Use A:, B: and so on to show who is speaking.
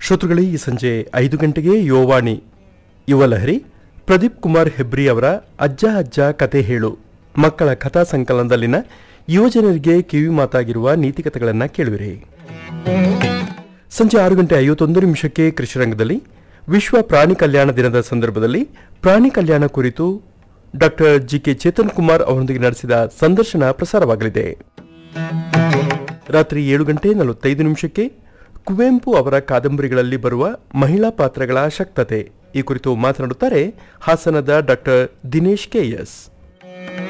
A: ಶ್ರೋತೃಗಳೇ ಈ ಸಂಜೆ ಐದು ಗಂಟೆಗೆ ಯೋವಾಣಿ ಯುವಲಹರಿ ಪ್ರದೀಪ್ ಕುಮಾರ್ ಹೆಬ್ರಿ ಅವರ ಅಜ್ಜ ಅಜ್ಜ ಕತೆ ಹೇಳು ಮಕ್ಕಳ ಕಥಾ ಸಂಕಲನದಲ್ಲಿನ ಯುವಜನರಿಗೆ ಕಿವಿ ಮಾತಾಗಿರುವ ನೀತಿಕತೆಗಳನ್ನು ಕೇಳುವಿರಿ ಸಂಜೆ ಆರು ಗಂಟೆ ಐವತ್ತೊಂದು ನಿಮಿಷಕ್ಕೆ ಕೃಷಿರಂಗದಲ್ಲಿ ವಿಶ್ವ ಪ್ರಾಣಿ ಕಲ್ಯಾಣ ದಿನದ ಸಂದರ್ಭದಲ್ಲಿ ಪ್ರಾಣಿ ಕಲ್ಯಾಣ ಕುರಿತು doctor G K Chetan Kumar ಅವರೊಂದಿಗೆ ನಡೆಸಿದ ಸಂದರ್ಶನ ಪ್ರಸಾರವಾಗಲಿದೆ ರಾತ್ರಿ ಏಳು ಗಂಟೆ ನಲವತ್ತೈದು ನಿಮಿಷಕ್ಕೆ ಕುವೆಂಪು ಅವರ ಕಾದಂಬರಿಗಳಲ್ಲಿ ಬರುವ ಮಹಿಳಾ ಪಾತ್ರಗಳ ಶಕ್ತತೆ ಈ ಕುರಿತು ಮಾತನಾಡುತ್ತಾರೆ ಹಾಸನದ ಡಾಕ್ಟರ್ ದಿನೇಶ್ ಕೆಎಸ್